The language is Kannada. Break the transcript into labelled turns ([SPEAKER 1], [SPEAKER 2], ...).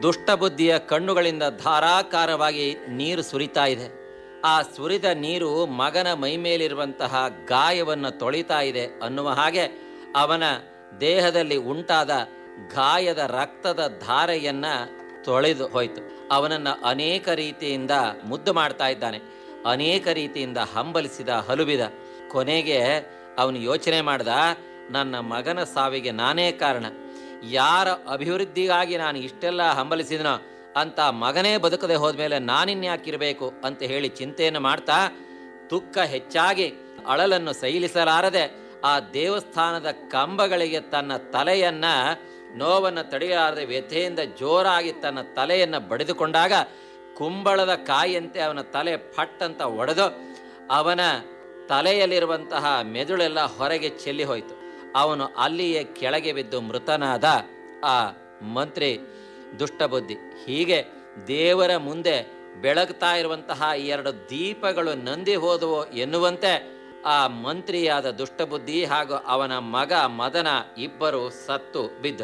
[SPEAKER 1] ದುಷ್ಟಬುದ್ಧಿಯ ಕಣ್ಣುಗಳಿಂದ ಧಾರಾಕಾರವಾಗಿ ನೀರು ಸುರಿತಾ ಇದೆ ಆ ಸುರಿದ ನೀರು ಮಗನ ಮೈಮೇಲಿರುವಂತಹ ಗಾಯವನ್ನು ತೊಳಿತಾ ಇದೆ ಅನ್ನುವ ಹಾಗೆ ಅವನ ದೇಹದಲ್ಲಿ ಉಂಟಾದ ಗಾಯದ ರಕ್ತದ ಧಾರೆಯನ್ನ ತೊಳೆದು ಹೋಯ್ತು ಅವನನ್ನ ಅನೇಕ ರೀತಿಯಿಂದ ಮುದ್ದು ಮಾಡ್ತಾ ಇದ್ದಾನೆ ಅನೇಕ ರೀತಿಯಿಂದ ಹಂಬಲಿಸಿದ ಹಲುಬಿದ ಕೊನೆಗೆ ಅವನು ಯೋಚನೆ ಮಾಡ್ದ ನನ್ನ ಮಗನ ಸಾವಿಗೆ ನಾನೇ ಕಾರಣ ಯಾರ ಅಭಿವೃದ್ಧಿಗಾಗಿ ನಾನು ಇಷ್ಟೆಲ್ಲ ಹಂಬಲಿಸಿದನೋ ಅಂತ ಮಗನೇ ಬದುಕದೆ ಹೋದ್ಮೇಲೆ ನಾನಿನ್ಯಾಕಿರಬೇಕು ಅಂತ ಹೇಳಿ ಚಿಂತೆಯನ್ನು ಮಾಡ್ತಾ ದುಃಖ ಹೆಚ್ಚಾಗಿ ಅಳಲನ್ನು ಸೈಲಿಸಲಾರದೆ ಆ ದೇವಸ್ಥಾನದ ಕಂಬಗಳಿಗೆ ತನ್ನ ತಲೆಯನ್ನ ನೋವನ್ನು ತಡೆಯಲಾರದೆ ವ್ಯಥೆಯಿಂದ ಜೋರಾಗಿ ತನ್ನ ತಲೆಯನ್ನು ಬಡಿದುಕೊಂಡಾಗ ಕುಂಬಳದ ಕಾಯಿಯಂತೆ ಅವನ ತಲೆ ಫಟ್ ಅಂತ ಒಡೆದು ಅವನ ತಲೆಯಲ್ಲಿರುವಂತಹ ಮೆದುಳೆಲ್ಲ ಹೊರಗೆ ಚೆಲ್ಲಿ ಹೋಯಿತು ಅವನು ಅಲ್ಲಿಯೇ ಕೆಳಗೆ ಬಿದ್ದು ಮೃತನಾದ ಆ ಮಂತ್ರಿ ದುಷ್ಟಬುದ್ಧಿ ಹೀಗೆ ದೇವರ ಮುಂದೆ ಬೆಳಗ್ತಾ ಇರುವಂತಹ ಈ ಎರಡು ದೀಪಗಳು ನಂದಿ ಹೋದವು ಎನ್ನುವಂತೆ ಆ ಮಂತ್ರಿಯಾದ ದುಷ್ಟಬುದ್ಧಿ ಹಾಗೂ ಅವನ ಮಗ ಮದನ ಇಬ್ಬರು ಸತ್ತು ಬಿದ್ದರು